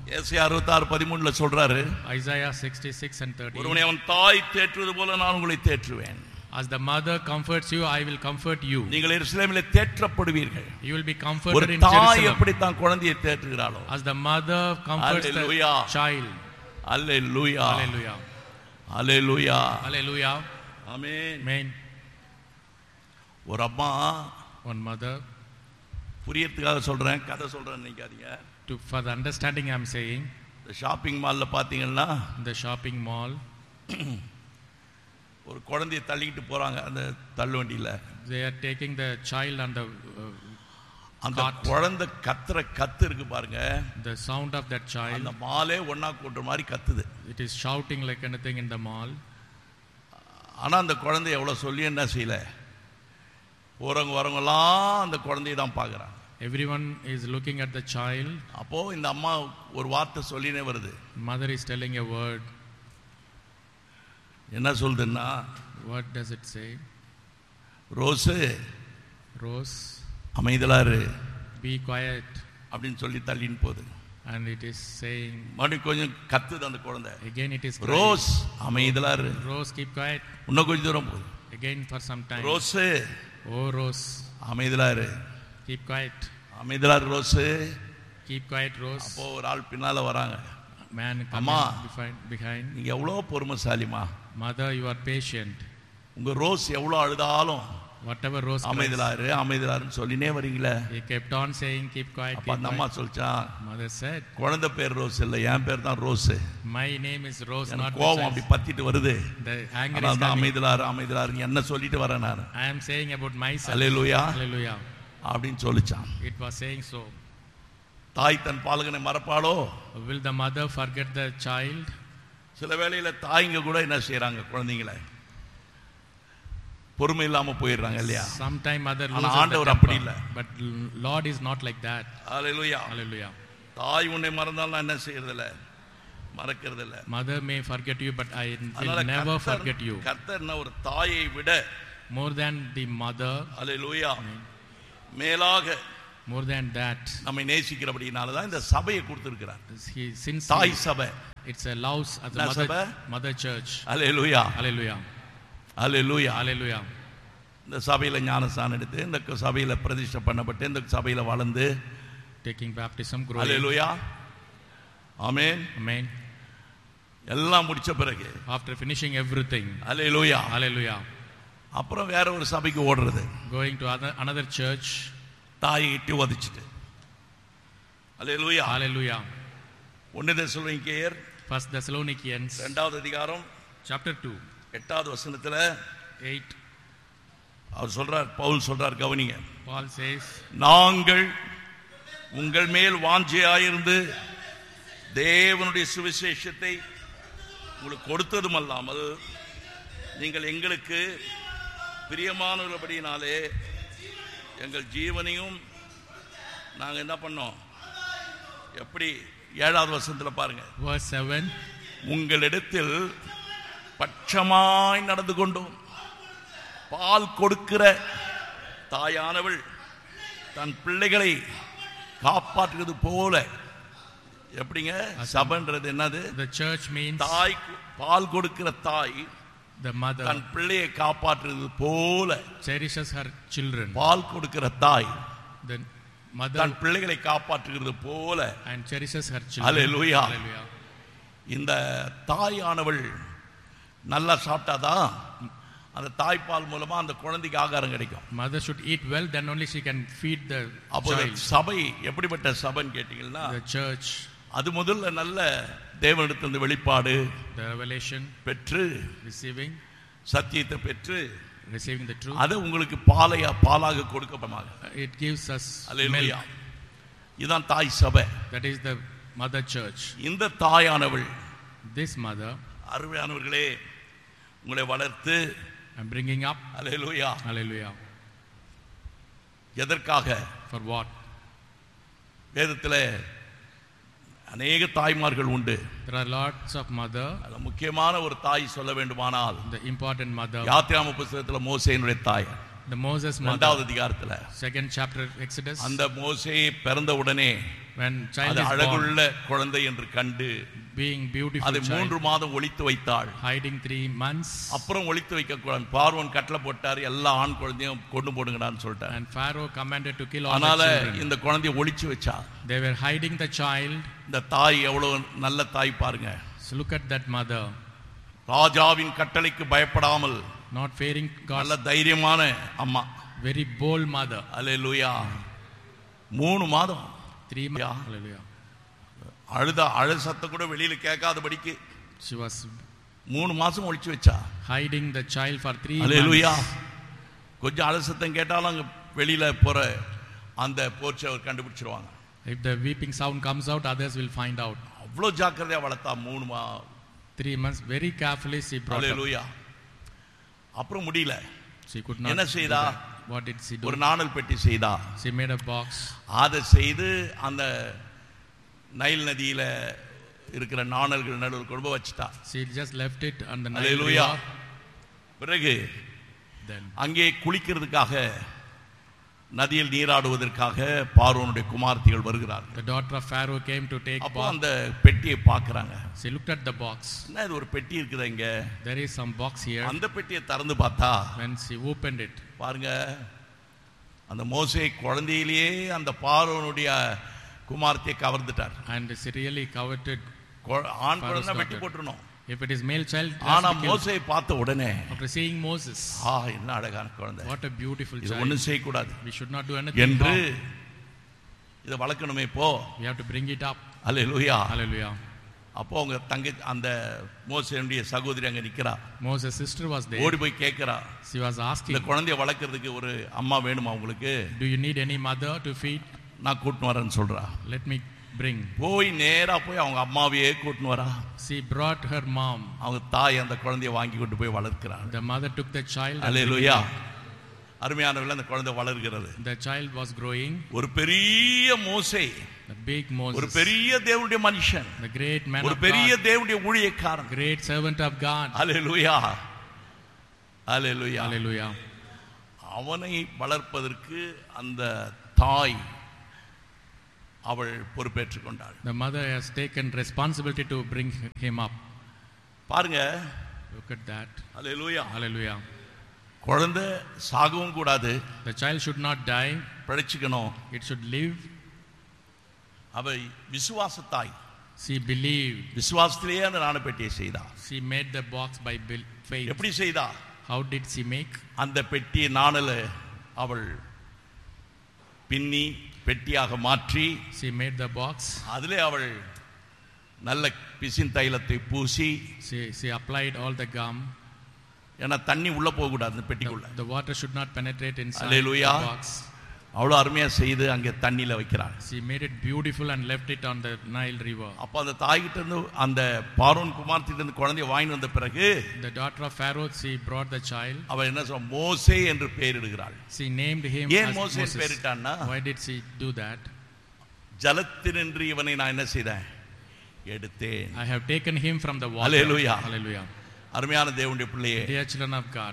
Asia அறுபத்தாறு பதிமூணுல சொல்றாரு Isaiah 66 and 13. ஒருவனை அவன் தாய் தேற்றுவது போல நான் உங்களை தேற்றுவேன் As the mother comforts you, I will comfort you. நீங்கள் எருசலேமிலே தேற்றப்படுவீர்கள் You will be ஒரு comforted in தாய் Jerusalem. எப்படி தான் குழந்தையை தேற்றுகிறாளோ As the mother comforts Hallelujah. the child. அல்லே லூயா Hallelujah. அல்லே லூயா Hallelujah. ஆமென் Amen. ஒரு அம்மா One mother. புரியறதுக்காக சொல்றேன் கதை சொல்றேன் நினைக்காதீங்க To, for the understanding, I'm saying, இந்த ஷாப்பிங் மால்ல பாத்தீங்கன்னா in the shopping mall, ஒரு குழந்தையை தள்ளிக்கிட்டு போறாங்க அந்த தள்ளுவண்டியில they are taking the child and the, uh, அந்த Cart. குழந்தை கத்துற கத்து இருக்கு பாருங்க the sound of that child. அந்த மாலே ஒண்ணா கூட்டுற மாதிரி கத்துது It is shouting like anything in the mall. ஆனா அந்த குழந்தை எவ்வளவு சொல்லி என்ன செய்யல போறவங்க வரவங்கலாம் அந்த குழந்தையை தான் பார்க்கறாங்க Everyone is looking at the child. அப்போ இந்த அம்மா ஒரு வார்த்தை சொல்லினே வருது Mother is telling a word. என்ன சொல்லுதுன்னா What does it say? Rose Rose, அமைதலா இரு be quiet. அப்படின்னு சொல்லி தள்ளின்னு போகுது And it is saying, மறுபடியும் கொஞ்சம் கத்துது அந்த குழந்தை again it is crying. Rose அமைதலா இரு Rose, keep quiet. இன்னும் கொஞ்சம் தூரம் போகுது Again for some time. Rose Oh, Rose, அமைதலா இரு keep quiet. அமைதலா இரு ரோஸு Keep quiet, Rose. அப்போ ஒரு ஆள் பின்னால வராங்க Man coming Amma. behind, behind. நீங்க எவ்வளோ பொறுமைசாலிமா Mother, you are patient. உங்க ரோஸ் எவ்வளோ அழுதாலும் Whatever Rose cries, அமைதலாரு அமைதலாருன்னு சொல்லினே வரீங்களே he kept on saying, keep quiet, அப்ப keep அந்த அம்மா quiet. சொல்லிச்சான் Mother said, குழந்தை பேர் ரோஸ் இல்லை என் பேர் தான் Rose my name is Rose, not எனக்கு கோபம் அப்படி besides. பத்திட்டு வருது The anger is அதனால தான் coming. அமைதலாரு அமைதலாரு என்ன சொல்லிட்டு வரேன் நான் I am saying about myself. Hallelujah Hallelujah. அப்படின்னு சொல்லிச்சான் It was saying so. தாய் தன் பாலகனை மறப்பாளோ Will the mother forget the child? சில வேளையில தாய்ங்க கூட என்ன செய்யறாங்க குழந்தைங்களை பொறுமை இல்லாம போயிடுறாங்க இல்லையா Sometime mother ஆனா loses the ஆண்டவர் அப்படி temper. இல்ல. But Lord is not like that. Hallelujah Hallelujah. தாய் உன்னை மறந்தாலும் நான் என்ன செய்யறது இல்ல மறக்கிறது இல்ல Mother may forget you, but I will அதனால never கர்த்தர்- forget you. கர்த்தர் என்ன ஒரு தாயை விட More than the mother, அல்லேலூயா மேலாக more than that, நம்மை நேசிக்கிறபடினால தான் இந்த சபையை கொடுத்திருக்கிறார் he since தாய் சபை it's a louse as a என்ன mother, சபை? mother church. அல்லேலூயா Hallelujah. அல்லேலூயா Hallelujah. இந்த சபையில ஞானஸ்தானம் எடுத்து இந்த சபையில பிரதிஷ்டை பண்ணப்பட்டு இந்த சபையில வளர்ந்து Taking baptism, growing. அல்லேலூயா ஆமென் Amen. எல்லாம் முடிச்ச பிறகு After finishing everything, அல்லேலூயா Hallelujah. அப்புறம் வேற ஒரு சபைக்கு ஓடுறது Going to other, another church, தாயை இட்டு வதிச்சுட்டு அல்லேலூயா Hallelujah. ஒன்னு தெசலோனிக்கேயர் First Thessalonians, ரெண்டாவது அதிகாரம் chapter 2, எட்டாவது வசனத்துல 8. அவர் சொல்றார் பவுல் சொல்றார் கவனிங்க Paul says, நாங்கள் உங்கள் மேல் வாஞ்சையாயிருந்து தேவனுடைய சுவிசேஷத்தை உங்களுக்கு கொடுத்ததும் அல்லாமல் நீங்கள் எங்களுக்கு பிரியமானபடினாலே எங்கள் ஜீவனையும் நாங்கள் என்ன பண்ணோம் எப்படி ஏழாவது வருஷத்துல பாருங்க verse 7. உங்களிடத்தில் பட்சமாய் நடந்து கொண்டோம் பால் கொடுக்கிற தாயானவள் தன் பிள்ளைகளை காப்பாற்றுவது போல எப்படிங்க சபைன்றது என்னது The church means தாய் பால் கொடுக்கிற தாய் the mother தன் பிள்ளையை காப்பாற்றுவது போல cherishes her children. பால் கொடுக்கிற தாய் The mother தன் பிள்ளைகளை காப்பாற்றுகிறது போல and cherishes her children. Hallelujah. Hallelujah. இந்த தாயானவள் நல்லா சாப்பிட்டாதான் அந்த தாய்ப்பால் மூலமா அந்த குழந்தைக்கு ஆகாரம் கிடைக்கும் Mother should eat well, then only she can feed the அப்போ child. சபை எப்படிப்பட்ட சபைன்னு கேட்டீங்கன்னா The church, அது முதல்ல நல்ல தேவனிடத்திலிருந்து வெளிப்பாடு the revelation, பெற்று receiving, சத்தியத்தை பெற்று receiving the truth. அதை உங்களுக்கு பாலையா பாலாக கொடுக்கப்பமாக It gives us hallelujah milk. இதுதான் தாய் சபை That is the mother church. இந்த தாயானவள் This mother, அருமையானவர்களே உங்களை வளர்த்து I'm bringing up. Hallelujah Hallelujah. எதற்காக For what? வேதத்தில் அநேக தாய்மார்கள் உண்டு There are lots of mother, அதுல முக்கியமான ஒரு தாய் சொல்ல வேண்டுமானால் the important mother. யாத்திராம புஸ்தகத்தில் மோசேனுடைய தாய் The Moses இரண்டாவது mother. அதிகாரத்துல Second chapter Exodus. அந்த மோசே பிறந்த உடனே When child அது is born, அழகுள்ள குழந்தை என்று கண்டு being beautiful அதை child, மூன்று மாதம் ஒளித்து வைத்தாள் hiding three months. அப்புறம் ஒளித்து வைக்க கூடாது பார்வன் கட்டளை போட்டாரு எல்லா ஆண் குழந்தையும் கொண்டு போடுங்கடான்னு சொல்லிட்டார் And Pharaoh commanded to kill all அதனால the children. இந்த குழந்தைய ஒளிச்சு வச்சா They were hiding the child. இந்த தாய் எவ்வளவு நல்ல தாய் பாருங்க So look at that mother, ராஜாவின் கட்டளைக்கு பயப்படாமல் not fearing நல்ல God. தைரியமான அம்மா Very bold mother. அல்லேலூயா மூணு மாதம் Three Yeah. months. Hallelujah. அழுத அழ சத்தம் கூட வெளியில கேட்காதபடிக்கு She was மூணு மாசம் ஒளிச்சு வச்சா hiding the child for three hallelujah months. கொஞ்சம் அழ சத்தம் கேட்டாலும் அங்க வெளியில போற அந்த போர்ச்சை அவர் கண்டுபிடிச்சிருவாங்க If the weeping sound comes out, others will find out. அவ்வளோ ஜாக்கிரதையா வளர்த்தா மூணு மா Three months, very carefully she brought up. அல்லேலூயா அப்புறம் முடியல She could not. என்ன do செய்தா? that. What did she do? ஒரு நாணல் பெட்டி செய்தா She made a box. அதை செய்து அந்த நைல் நதியில இருக்கிற நாணல்கள் நடுவில் கொண்டு போய் வச்சுட்டா She just left it on the Nile hallelujah River. பிறகு Then அங்கே குளிக்கிறதுக்காக நதியில் நீராடுவதற்காக பார்வோனுடைய குமார்த்திகள் வருகிறார்கள் the daughter of Pharaoh came to take அப்போ bath. அந்த பெட்டியை பார்க்கறாங்க She looked at the box. என்ன இது ஒரு பெட்டி இருக்குதா இங்க There is some box here. அந்த பெட்டியை திறந்து பார்த்தா When she opened it, பாருங்க அந்த மோசே குழந்தையிலேயே அந்த பார்வோனுடைய குமார்த்தியை கவர்ந்துட்டார் and she really coveted. கொ- ஆண் Pharaoh's குழந்தை வெட்டி daughter. போட்டுருணும் If it is male child, it has ஆனா to be killed. மோசையை பார்த்த உடனே After seeing Moses, ஆ என்ன அழகான குழந்தை what a beautiful இது child. ஒண்ணும் செய்யக்கூடாது We should not do anything என்று wrong. இதை வளர்க்கணுமே இப்போ We have to bring it up. Hallelujah Hallelujah. அப்போ அவங்க தங்கை அந்த மோசனுடைய சகோதரி அங்க நிக்கிறா Moses' sister was there. ஓடி போய் கேட்கிறா She was இந்த asking, குழந்தைய வளர்க்கறதுக்கு ஒரு அம்மா வேணுமா உங்களுக்கு Do you need any mother to feed? நான் கூட்டின்னு வரேன்னு சொல்றா Let me bring. போய் நேரா போய் அவங்க அம்மாவையே கூட்டின்னு வரா She brought her mom. அவங்க தாய் அந்த குழந்தைய வாங்கி கொண்டு போய் வளர்க்கிறாங்க The mother took the child. and அல்லேலூயா அருமையானவர்கள் அந்த குழந்தை வளர்கிறது The child was growing. ஒரு பெரிய மோசே The big ஒரு Moses. பெரிய தேவனுடைய மனுஷன் The great man ஒரு of பெரிய God. தேவனுடைய ஊழியக்காரன் Great servant of God. Hallelujah hallelujah Hallelujah. அவனை வளர்ப்பதற்கு அந்த தாய் அவள் பொறுப்பேற்றுக் கொண்டாள் The mother has taken responsibility to bring him up. பாருங்க Look at that. Hallelujah Hallelujah. குழந்தை சாகவும் கூடாது The child should not die. பிழைச்சுக்கணும் It should live. அவ விசுவாச தாய் She believed. விசுவாசத்திலேயே அந்த நாணப்பெட்டியை செய்தா She made the box by bel- faith. எப்படி செய்தா How did she make? அந்த பெட்டி நாணல அவள் பின்னி பெட்டியாக மாற்றி She made the box. அதிலே அவள் நல்ல பிசின் தைலத்தை பூசி She, she applied all the gum. ஏன்னா தண்ணி உள்ள போக கூடாது அந்த பெட்டிக்குள்ள The, the water should not penetrate inside Hallelujah. the box. அவ்வளோ அருமையா செய்து அங்கே தண்ணியில வைக்கிறாள் She made it beautiful and left it on the Nile River. அப்போ அந்த தாய்கிட்ட இருந்து அந்த பார்வோன் குமார்த்திட்ட இருந்து குழந்தைய வாங்கி வந்த பிறகு The daughter of Pharaoh, she brought the child. அவள் என்ன சொல்ற மோசே என்று பெயரிடுகிறாள் She named him ஏன் as மோசே Moses. பெயரிட்டான்னா Why did she do that? ஜலத்தினின்று இவனை நான் என்ன செய்தேன் எடுத்தேன் I have taken him from the water. Hallelujah. Hallelujah. அருமையான தேவனுடைய பிள்ளையே Dear children of God,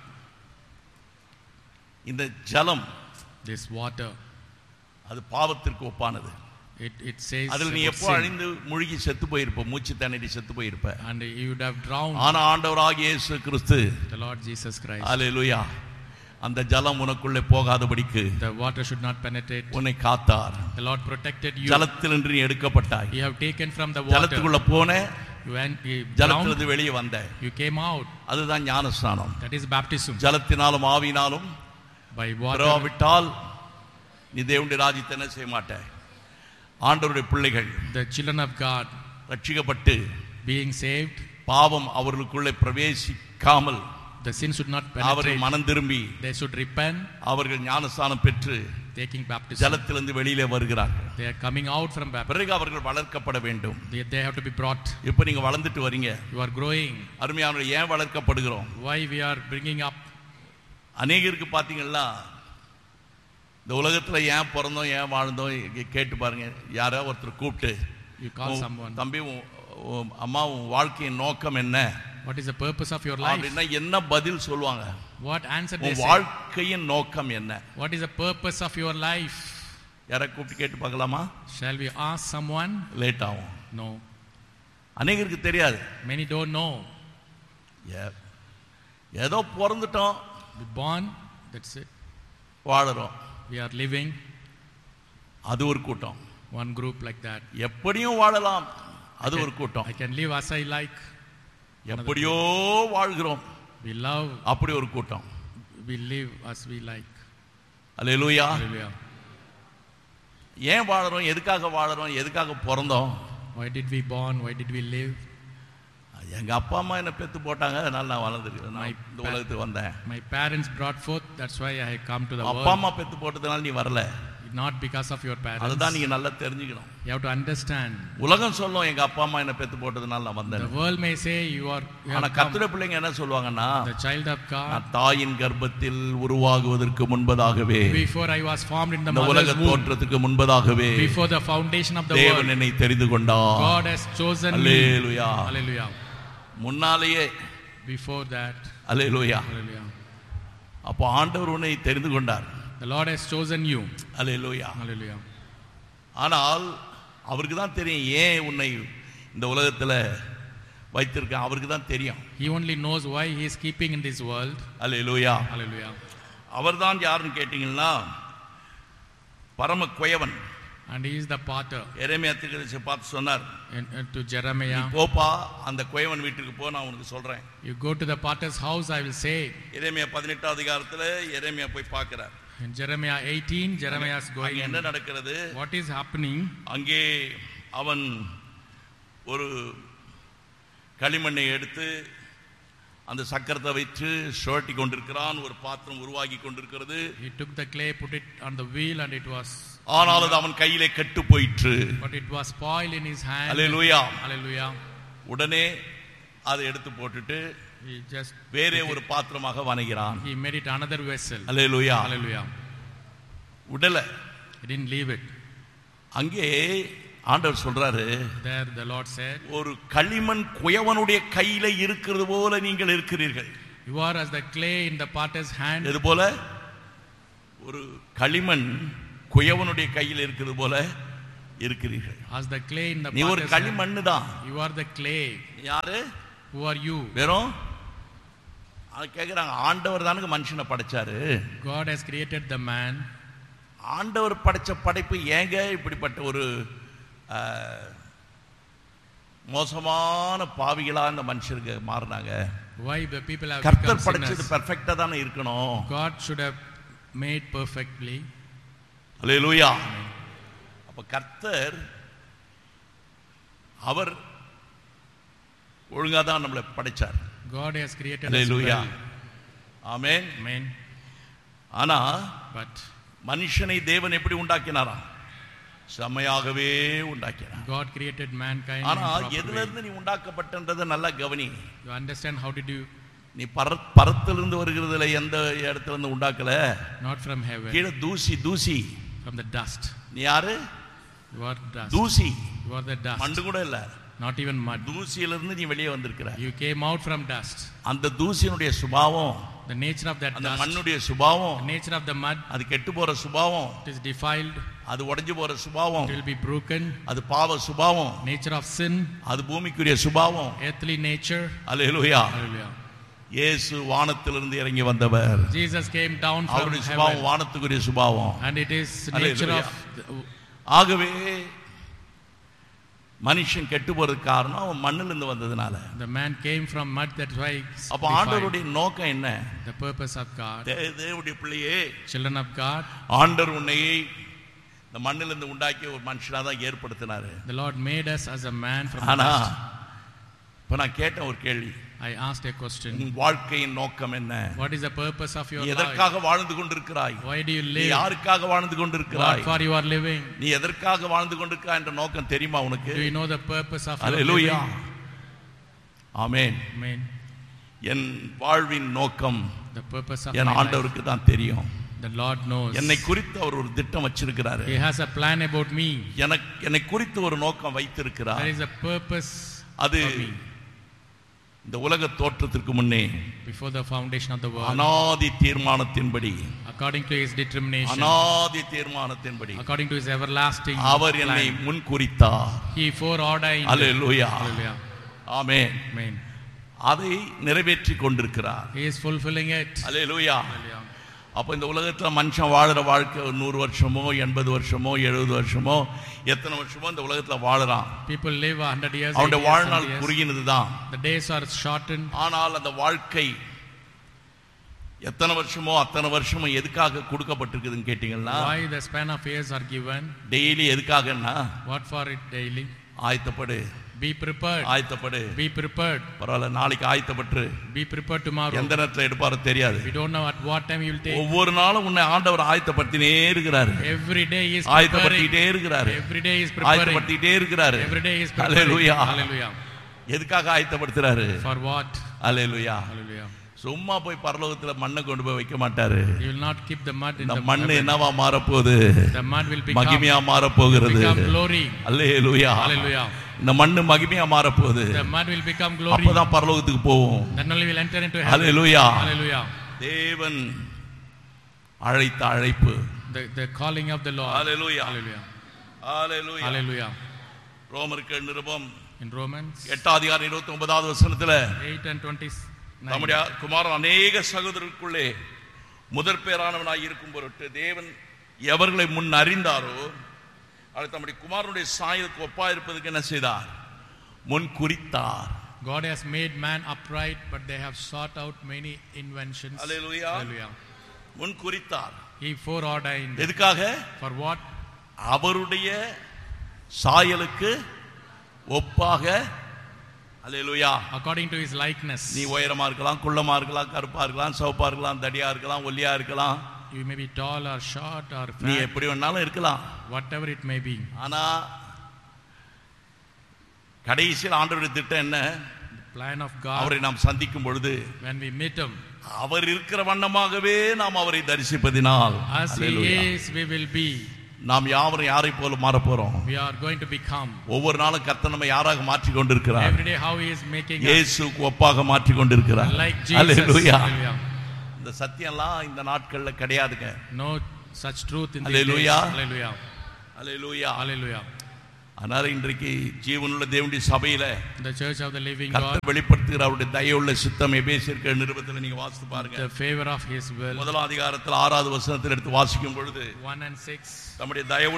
இந்த ஜலம் this water, அது பாவத்திற்கு ஒப்பானது it, it says அதில் நீ about எப்போ sin. அழிந்து முழுகி செத்து போயிருப்ப மூச்சு தண்ணீர் செத்து போயிருப்ப and you would have drowned ஆனா ஆண்டவராகிய இயேசு கிறிஸ்து the Lord Jesus Christ. அல்லேலூயா அந்த ஜலம் உனக்குள்ளே போகாதபடிக்கு The water should not penetrate. உன்னை காத்தார் The Lord protected you. ஜலத்தினின்று நீ எடுக்கப்பட்டாய் You have taken from the water. ஜலத்துக்குள்ள போன You went, you drowned. ஜலத்திலிருந்து வெளியே வந்த You came out. அதுதான் ஞானஸ்நானம் That is baptism. ஜலத்தினாலும் ஆவினாலும் By water. பிறவாவிட்டால் நீ தேவனுடைய ராஜ்யத்தை என்ன செய்ய மாட்ட ஆண்டவருடைய பிள்ளைகள் The children of God ரட்சிக்கப்பட்டு being saved, பாவம் அவர்களுக்குள்ளே பிரவேசிக்காமல் the sin should not அவர்கள் penetrate. மனம் திரும்பி They should repent, அவர்கள் ஞானஸ்தானம் பெற்று taking baptism. ஜலத்திலிருந்து வெளியிலே வருகிறார்கள் They are coming out from baptism. பிறகு அவர்கள் வளர்க்கப்பட வேண்டும் They, they have to be brought. இப்போ நீங்க வளர்ந்துட்டு வரீங்க You are growing. அருமையான ஏன் வளர்க்கப்படுகிறோம் Why we are bringing up? அநேகருக்கு பார்த்தீங்கன்னா இந்த உலகத்துல ஏன் பிறந்தோம் ஏன் வாழ்ந்தோம் இங்க கேட்டு பாருங்க யாரோ ஒருத்தர் கூப்பிட்டு You call உன் someone. தம்பி உன் உன் அம்மா உன் வாழ்க்கையின் நோக்கம் என்ன What is the purpose of your life? அப்படின்னா என்ன பதில் சொல்லுவாங்க What answer they உன் say? வாழ்க்கையின் நோக்கம் என்ன What is the purpose of your life? யாரை கூப்பிட்டு கேட்டு பார்க்கலாமா Shall we ask someone? Late ஆகும் No. அநேகருக்கு தெரியாது Many don't know. ஏ- ஏதோ பிறந்துட்டோம் We born, that's it. வாழுறோம் We are living அது ஒரு கூட்டம் one group like that. எப்படியும் வாழலாம் அது ஒரு கூட்டம் I can live as I like. எப்படியோ வாழ்கிறோம் We love, அப்படி ஒரு கூட்டம் we live as we like. Hallelujah Hallelujah. ஏன் வாழறோம் எதுக்காக வாழறோம் எதுக்காக பிறந்தோம் Why did we born? Why did we live? எங்க அப்பா அம்மா என்ன பெத்து போட்டாங்க அதனால நான் வளர்ந்துருக்கேன் நான் இந்த My- உலகத்துக்கு வந்தேன் My parents brought forth, that's why I come to the அப்பா world. அம்மா பெத்து போட்டதுனால நீ வரல Not because of your parents. அதுதான் நீங்க நல்லா தெரிஞ்சுக்கணும் You have to understand. உலகம் சொல்லும் எங்க அப்பா அம்மா என்ன பெத்து போட்டதுனால நான் The வந்தேன் world may say you are you ஆனா have come. கத்துட பிள்ளைங்க என்ன சொல்லுவாங்கன்னா The child of God. நான் தாயின் கர்ப்பத்தில் உருவாகுவதற்கு முன்பதாகவே Before I was formed in the இந்த mother's உலக womb, தோற்றத்துக்கு முன்பதாகவே before the foundation of the தேவன் world, என்னை தெரிந்து கொண்டார் God has chosen me. Hallelujah Hallelujah. முன்னாலேயே Before that, அல்லேலூயா hallelujah. அப்போ ஆண்டவர் உன்னை தெரிந்து கொண்டார் The Lord has chosen you. Hallelujah Hallelujah. ஆனால் அவருக்கு தான் தெரியும் ஏன் உன்னை இந்த உலகத்துல வைத்திருக்கேன் அவருக்கு தான் தெரியும் He only knows why He is keeping in this world. Hallelujah Hallelujah. அவர் தான் யாருன்னு கேட்டீங்கன்னா பரம குயவன் And He is the potter. எரேமியா தீர்க்கதரிசி பார்த்து சொன்னார் And, and to நீ Jeremiah, போப்பா அந்த குயவன் வீட்டுக்கு போ நான் உனக்கு சொல்றேன் you go to the potter's house, I will say. எரேமியா பதினெட்டாம் அதிகாரத்துல எரேமியா போய் பார்க்கிறார் In Jeremiah 18, Jeremiah is going. அங்க என்ன in. நடக்கிறது What is happening? அங்கே அவன் ஒரு களிமண்ணை எடுத்து அந்த சக்கரத்தை வைத்து சுழட்டி கொண்டிருக்கிறான் ஒரு பாத்திரம் உருவாகி கொண்டிருக்கிறது He took the clay, put it on the wheel, and it was, ஆனால் அது அவன் கையிலே கெட்டு போயிற்று but it was spoiled in his hand. Hallelujah Hallelujah. உடனே அதை எடுத்து போட்டுட்டு He just வேறே ஒரு பாத்திரமாக வணைகிறான் he made it another vessel. Hallelujah Hallelujah. உடல He didn't leave it. அங்கே ஆண்டவர் சொல்றாரு There the Lord said, ஒரு களிமண் குயவனுடைய கையில இருக்கிறது போல நீங்கள் இருக்கிறீர்கள் You are as the clay in the potter's hand. எது போல ஒரு களிமண் குயவனுடைய கையில் இருக்கிறது போல இருக்கிறீர்கள் As the clay in the நீ ஒரு potter's hand. களிமண்ணு தான் You are the clay. யாரு Who are you? வெறும் அது கேக்குறாங்க ஆண்டவர் தானுங்க மனுஷனை படைச்சாரு God has created the man. ஆண்டவர் படைச்ச படைப்பு ஏங்க இப்படிப்பட்ட ஒரு அஹ், மோசமான பாவிகளா இந்த மனுஷருக்கு மாறினாங்க Why the people have கர்த்தர் become படைச்சது sinners? பெர்ஃபெக்டா தானே இருக்கணும் God should have made perfectly. அல்லேலூயா அப்ப கர்த்தர் அவர் ஒழுங்கா தான் நம்மளை படைச்சார் God has created us hallelujah well. Amen Amen. ஆனா But மனுஷனை தேவன் எப்படி உண்டாக்கினாராம் செம்மையாகவே உண்டாக்கினார் God created mankind. in ஆனா proper எதுல way. இருந்து நீ உண்டாக்கப்பட்டன்றதை நல்லா கவனி You understand how did you நீ பர பரத்திலிருந்து வருகிறதுல எந்த இடத்துல இருந்து உண்டாக்கல not from heaven, கீழே தூசி தூசி from the dust. நீ யாரு You are dust. தூசி You are the dust. மண்டு கூட இல்ல Not even mud. தூசியிலிருந்து நீ வெளியே வந்திருக்கிற You came out from dust. அந்த தூசியினுடைய சுபாவம் The nature of that அந்த dust, மண்ணுடைய சுபாவம் the nature of the mud, அது கெட்டு போற சுபாவம் it is defiled, அது உடைஞ்சு போற சுபாவம் it will be broken. அது பாவ சுபாவம் Nature of sin, அது பூமிக்குரிய சுபாவம் earthly nature. அல்லேலூயா Hallelujah. இயேசு வானத்திலிருந்து இறங்கி வந்தவர் Jesus came down from அவருடைய சுபாவம் heaven, வானத்துக்குரிய சுபாவம் and it is nature Hallelujah. of the- ஆகவே மனுஷன் கெட்டு போறதுக்கு காரணம் அவன் மண்ணிலிருந்து இருந்து வந்ததுனால the man came from mud. That's why it's அப்ப defiled. ஆண்டவருடைய நோக்கம் என்ன The purpose of God, தே- தேவனுடைய பிள்ளையே children of God, ஆண்டவர் உன்னை இந்த மண்ணிலிருந்து உண்டாக்கி ஒரு மனுஷனா தான் ஏற்படுத்தினாரு the Lord made us as a man from ஆனா dust. இப்ப நான் கேட்டேன் ஒரு கேள்வி I asked a question. உன் வாழ்க்கையின் நோக்கம் என்ன What is the purpose of your நீ life? எதற்காக வாழ்ந்து கொண்டிருக்கிறாய் Why do you நீ live? யாருக்காக வாழ்ந்து What கொண்டிருக்கிறாய் for you are living? நீ எதற்காக வாழ்ந்து கொண்டிருக்கிறாய் என்ற நோக்கம் தெரியுமா உனக்கு Do you know the purpose of your hallelujah living? Amen Amen. என் வாழ்வின் நோக்கம் The purpose of N my life. ஆண்டவருக்கு தான் தெரியும் The Lord knows. என்னை குறித்து அவர் ஒரு திட்டம் வச்சிருக்கிறாரு He has a plan about me. எனக்கு என்னை குறித்து ஒரு நோக்கம் There வைத்திருக்கிறார் is a purpose அது for me. இந்த உலக தோற்றத்திற்கு முன்னே before the foundation of the world, அனாதி தீர்மானத்தின்படி according to his determination, அனாதி தீர்மானத்தின்படி according to his everlasting அவர் என்னை plan, முன் குறித்தார் he foreordained. Hallelujah Hallelujah. Amen Amen. அதை நிறைவேற்றி கொண்டிருக்கிறார் He is fulfilling it. Hallelujah Hallelujah. அப்போ இந்த உலகத்துல மனுஷன் வாழுற வாழ்க்கை ஒரு நூறு வருஷமோ எண்பது வருஷமோ எழுபது வருஷமோ எத்தனை வருஷமோ இந்த உலகத்துல வாழுறான் People live a hundred years, 80 அவனுடைய years, வாழ்நாள் 100 years. குறுகினது தான் The days are shortened. ஆனால் அந்த வாழ்க்கை எத்தனை வருஷமோ அத்தனை வருஷமோ எதுக்காக கொடுக்கப்பட்டிருக்குதுன்னு கேட்டீங்கன்னா Why the span of years are given? Daily எதுக்காகன்னா What for it daily? ஆயத்தப்படு Be prepared. ஆயத்தப்படு Be prepared. பரவாயில்ல நாளைக்கு ஆயத்தப்பட்டு Be prepared tomorrow. எந்த நேரத்துல எடுப்பாரோ தெரியாது We don't know at what time you will take. ஒவ்வொரு நாளும் உன்னை ஆண்டவர் ஆயத்தப்படுத்தினே இருக்கிறாரு Every day he is preparing. ஆயத்தப்படுத்திட்டே இருக்கிறாரு Every day he is preparing. ஆயத்தப்படுத்திட்டே இருக்கிறாரு Every day he is preparing. Hallelujah Hallelujah. எதுக்காக ஆயத்தப்படுத்துறாரு For what? Hallelujah Hallelujah. சும்மா போய் பரலோகத்துல மண்ணை கொண்டு போய் வைக்க மாட்டாரு He will not keep the mud in இந்த the மண்ணு heaven. என்னவா மாறப்போகுது The mud will become, மகிமையா மாறப்போகிறது become glory. அல்லேலூயா Hallelujah. இந்த மண்ணு மகிமையா மாறப்போகுது The mud will become glory. அப்பதான் பரலோகத்துக்கு போவோம் Then only will enter into heaven. Hallelujah Hallelujah. தேவன் அழைத்த அழைப்பு The, the calling of the Lord. Hallelujah Hallelujah. Hallelujah Hallelujah. ரோமருக்கு நிருபம் In Romans எட்டாம் அதிகாரம் இருபத்தி ஒன்பதாவது வசனத்துல 8 and 29. நம்முடைய குமாரன் அநேக சகோதரருக்குள்ளே முதற் பேரானவனாய் இருக்கும் பொருட்டு தேவன் எவர்களை முன் அறிந்தாரோ அவர் தம்முடைய குமாரனுடைய சாயலுக்கு ஒப்பாயிருப்பதற்கு என்ன செய்தார் முன் குறித்தார் God has made man upright, but they have sought out many inventions. Hallelujah. Hallelujah. முன் குறித்தார் He foreordained. எதுக்காக For what? அவருடைய சாயலுக்கு ஒப்பாக அல்லேலூயா According to his likeness. நீ உயரமா இருக்கலாம் குள்ளமா இருக்கலாம் கருப்பா இருக்கலாம் சிவப்பா இருக்கலாம் தடியா இருக்கலாம் ஒல்லியா இருக்கலாம் You may be tall or short or நீ fat, எப்படி வேணாலும் இருக்கலாம் whatever it may be. ஆனா கடைசியில் ஆண்டவருடைய திட்டம் என்ன The plan of God, அவரை நாம் சந்திக்கும் பொழுது when we meet him, அவர் இருக்கிற வண்ணமாகவே நாம் அவரை தரிசிப்பதினால் as he hallelujah. is, we will be. நாம் யாவரும் யாரை போல மாறப் போறோம் We are going to become. ஒவ்வொரு நாளும் கர்த்தர் நம்ம யாராக மாற்றி கொண்டிருக்கிறார் Every day, how he is making us இயேசுக்கு ஒப்பாக மாற்றி கொண்டிருக்கிறார் like Jesus. அல்லேலூயா. Hallelujah. இந்த சத்தியம்லாம் இந்த நாட்கள்ல கிடையாதுங்க No such truth in these days. Hallelujah. Hallelujah. Hallelujah Hallelujah. அதனால இன்றைக்கு ஜீவனுள்ள தேவனுடைய சபையில The church of the living God, கர்த்தர் வெளிப்படுத்துகிற அவருடைய தயவுள்ள சித்தம் எபேசியர்கள் நிருபத்தில் நீங்க வாசித்து பாருங்க the favor of his will. முதலாம் அதிகாரத்தில் ஆறாவது வசனத்தில் எடுத்து வாசிக்கும் பொழுது 1 and 6. நம்முடைய தயவு